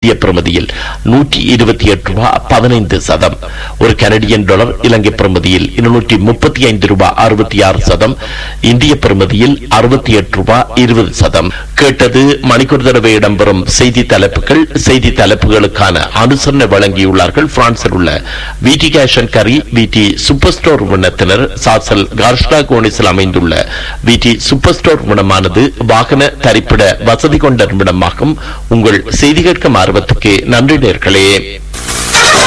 இந்திய பிரமதியில் நூற்றி இருபத்தி எட்டு ரூபாய் பதினைந்து சதம் ஒரு கனடியன் டாலர் இலங்கை பிரமதியில் இருநூற்றி முப்பத்தி ஐந்து ரூபாய் அறுபத்தி ஆறு சதம் இந்திய பிரமதியில் அறுபத்தி எட்டு ரூபாய் இருபது சதம் கேட்டது மணிக்கூர் தடவை இடம்பெறும் செய்தி தலைப்புகள் செய்தி தலைப்புகளுக்கான அனுசரணை வழங்கியுள்ளார்கள் பிரான்சில் உள்ள விடி கேஷன் கரி விடி சூப்பர் ஸ்டோர் உணத்தினர் சாசல் கார்ஷ்டா கோனிஸில் அமைந்துள்ள விடி சூப்பர் ஸ்டோர் உணமானது வாகன தரிப்பிட வசதி கொண்ட நிமிடமாகும் உங்கள் செய்தி கேட்கும் ஆர்வத்துக்கு நன்றி நேர்களே